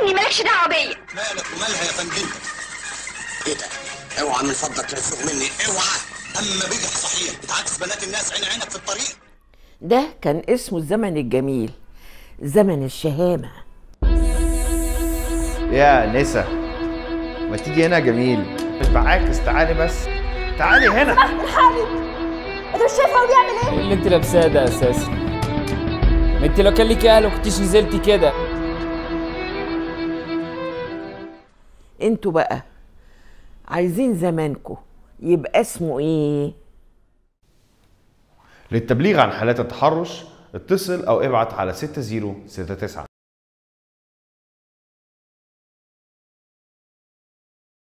مني مالكش دعوه بيا مالك ومالها يا فندم ايه ده اوعى من فضلك تنفذ مني اوعى اما بيجح صحيح بتعكس بنات الناس عين عينك في الطريق ده كان اسمه الزمن الجميل زمن الشهامة يا نسا ما تيجي هنا يا جميل مش بعاكس تعالي بس تعالي هنا انت مش شايف هو بيعمل ايه؟ ايه اللي انت لابساه ده اساسا ما انت لو كان ليكي اهل كنتيش نزلتي كده انتوا بقى عايزين زمانكم يبقى اسمه ايه للتبليغ عن حالات التحرش اتصل او ابعت على 6069